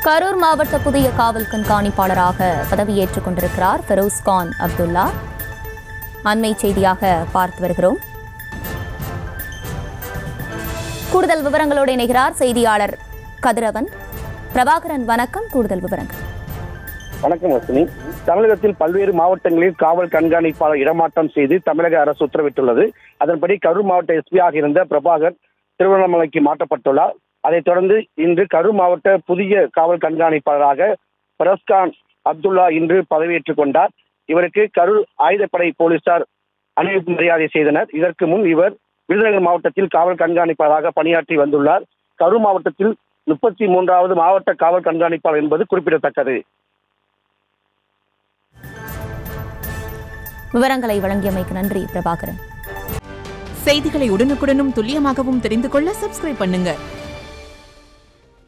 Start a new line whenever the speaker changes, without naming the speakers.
கரூர் மாவட்ட புதிய காவல் கண்காணிப்பாளராக பதவியேற்றுக் கொண்டிருக்கிறார் ஃபெரோஸ் கான் அப்துல்லா அண்மை செய்தியாக பார்த்து வருகிறோம் கூடுதல் விவரங்களோடு இணைகிறார் செய்தியாளர் கதிரவன் பிரபாகரன் வணக்கம் கூடுதல் விவரங்கள்
வணக்கம் வசனி தமிழகத்தில் பல்வேறு மாவட்டங்களில் காவல் கண்காணிப்பாளர் இடமாற்றம் செய்து தமிழக அரசு உத்தரவிட்டுள்ளது அதன்படி கரூர் மாவட்ட எஸ்பியாக இருந்த பிரபாகர் திருவண்ணாமலைக்கு மாற்றப்பட்டுள்ளார் அதைத் தொடர்ந்து இன்று கரூர் மாவட்ட புதிய காவல் கண்காணிப்பாளராக பரஸ்கான் அப்துல்லா இன்று பதவியேற்றுக் கொண்டார் இவருக்கு கரூர் ஆயுதப்படை போலீசார் அணிவிப்பு மரியாதை செய்தனர் இதற்கு முன் இவர் விருதுநகர் மாவட்டத்தில் காவல் கண்காணிப்பாளராக பணியாற்றி வந்துள்ளார் கரூர் மாவட்டத்தில் முப்பத்தி மூன்றாவது மாவட்ட காவல் கண்காணிப்பாளர் என்பது குறிப்பிடத்தக்கது
விவரங்களை வழங்கியமைக்கு நன்றி பிரபாகரன்
செய்திகளை உடனுக்குடனும் துல்லியமாகவும் தெரிந்து கொள்ள சப்ஸ்கிரைப் பண்ணுங்க